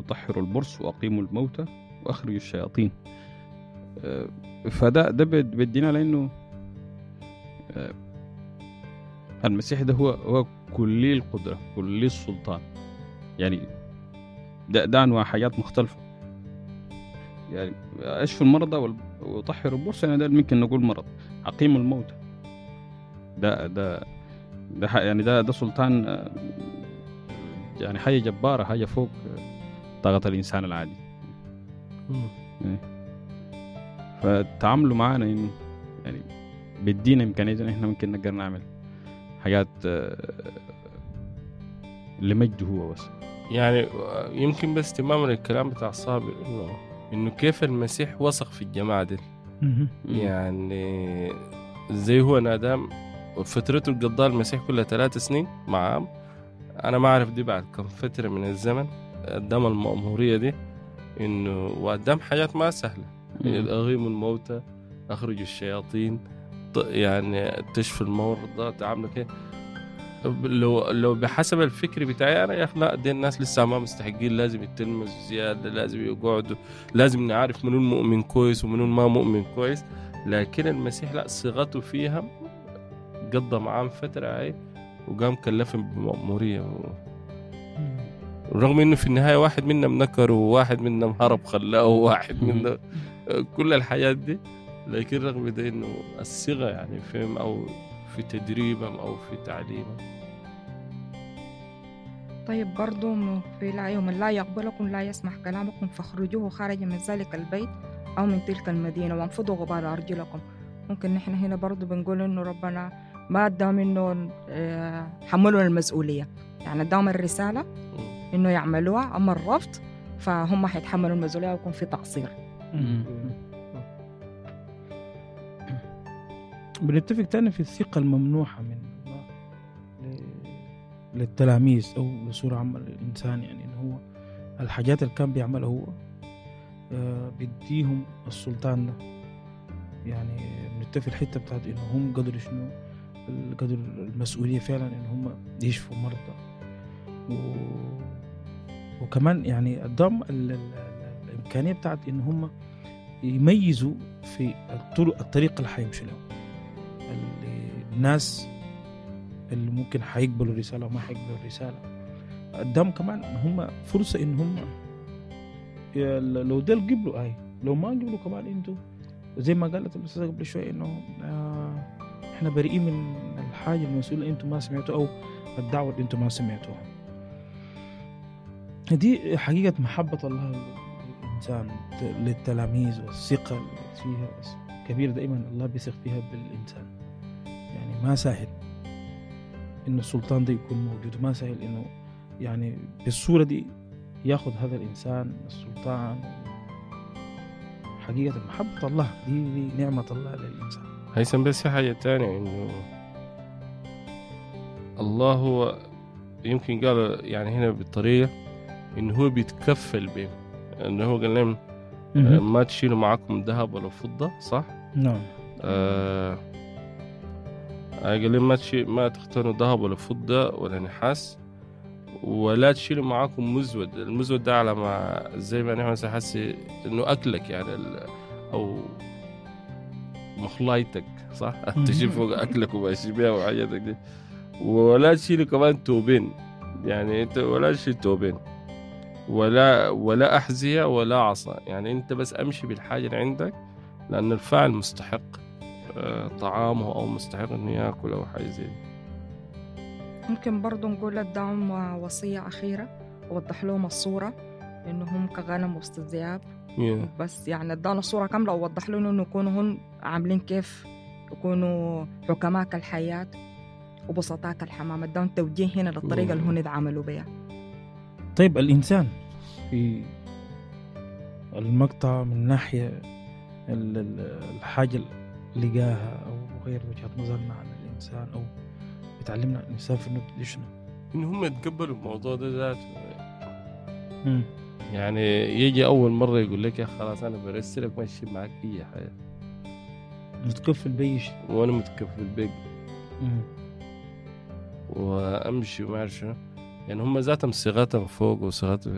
وطهروا البرص وأقيموا الموتى وأخرجوا الشياطين آه، فده ده بيد- بيدينا لأنه آه، المسيح ده هو هو كلي القدرة كلي السلطان يعني ده, ده أنواع حاجات مختلفة يعني أشفوا المرضى وال- وطهروا البرص يعني ده ممكن نقول مرض أقيموا الموتى ده ده ده ح- يعني ده ده سلطان آه، يعني حاجة جبارة حاجة فوق آه، طاقة الإنسان العادي فتعاملوا معانا إنه يعني بيدينا إمكانية إن إحنا ممكن نقدر نعمل حاجات آه، لمجده هو بس يعني يمكن بس تماما الكلام بتاع صابر انه انه كيف المسيح وثق في الجماعه دي مهم. يعني زي هو نادام فترته اللي قضاها المسيح كلها ثلاث سنين معاه انا ما اعرف دي بعد كم فتره من الزمن قدام المأمورية دي انه وقدام حاجات ما سهله اغيموا الموتى اخرجوا الشياطين ط- يعني تشفي المرضى تعاملوا كده لو لو بحسب الفكر بتاعي انا يا اخي لا دي الناس لسه ما مستحقين لازم يتلمسوا زياده لازم يقعدوا لازم نعرف منو المؤمن كويس ومنو ما مؤمن كويس لكن المسيح لا صيغته فيها قضى معاهم فتره هاي وقام كلفهم بمأمورية و... رغم انه في النهايه واحد منهم نكر وواحد منهم هرب خلاه وواحد منهم كل الحياة دي لكن رغم ده انه الصيغه يعني فهم او في تدريبهم او في تعليمهم طيب برضو إنه في لا يوم لا يقبلكم لا يسمع كلامكم فاخرجوه خارج من ذلك البيت أو من تلك المدينة وانفضوا غبار أرجلكم ممكن نحن هنا برضو بنقول إنه ربنا ما اداهم إنه آه، حملوا المسؤولية يعني اداهم الرسالة إنه يعملوها أما الرفض فهم حيتحملوا المسؤولية ويكون في تقصير بنتفق تاني في الثقة الممنوحة من الله ل- للتلاميذ أو بصورة عامة للإنسان يعني إن هو الحاجات اللي كان بيعملها هو آه، بيديهم السلطان ده يعني بنتفق الحتة بتاعت إنه هم قدروا شنو قدروا المسؤولية فعلا إن هم يشفوا مرضى و... وكمان يعني ادام ال- ال- ال- الإمكانية بتاعت إن هم يميزوا في الطرق الطريقة اللي حيمشوا لهم اللي الناس اللي ممكن حيقبلوا الرسالة وما حيقبلوا الرسالة قدام كمان إن هم فرصة إن هم يا- لو ديل قبلوا أي لو ما قبلوا كمان أنتوا زي ما قالت الأستاذة قبل شوي إنه آه إحنا بريئين من الحاجة المسؤولة أنتوا ما سمعتوا أو الدعوة اللي أنتوا ما سمعتوها دي حقيقة محبة الله للإنسان للتلاميذ والثقة اللي فيها كبير دائما الله بيثق فيها بالإنسان يعني ما سهل إنه السلطان ده يكون موجود ما سهل إنه يعني بالصورة دي ياخذ هذا الإنسان السلطان حقيقة محبة الله دي, دي نعمة الله للإنسان هيثم بس في حاجه تانية انه الله هو يمكن قال يعني هنا بالطريقه انه هو بيتكفل بهم انه هو قال لهم آه، ما تشيلوا معاكم ذهب ولا فضه صح؟ نعم آه آه، قال لهم ما تشيل ما تختاروا ذهب ولا فضة ولا نحاس ولا تشيلوا معاكم مزود المزود ده على ما زي ما نحن مثلا حسي انه اكلك يعني ال- او مخلايتك صح مم. تشيل فوق اكلك وماشي بيها وحاجاتك دي ولا تشيلوا كمان توبين يعني انت ولا تشيل توبين ولا ولا احذيه ولا عصا يعني انت بس امشي بالحاجه اللي عندك لان الفاعل مستحق آه، طعامه او مستحق انه ياكل او حاجه زي دي. ممكن برضو نقول اداهم وصية أخيرة ووضح لهم الصورة إنهم كغنم وسط الذئاب Yeah. بس يعني ادانا الصورة كاملة ووضح لنا إنه يكونوا هن عاملين كيف يكونوا حكماء كالحياة وبسطاء كالحمام اداهم توجيه هنا للطريقة اللي هن اتعاملوا بها طيب الإنسان في المقطع من ناحية ال- ال- الحاجة اللي لقاها أو غير وجهة نظرنا عن الإنسان أو بتعلمنا الإنسان في النقطة دي شنو؟ ان هم يتقبلوا الموضوع ده ذاته مم. يعني يجي اول مره يقول لك يا أخي خلاص انا برسلك ماشي معك اي حاجه متكفل بأي شيء وانا متكفل بك مم. وامشي وما اعرف شنو يعني هم ذاتهم صيغتهم فوق وصيغتهم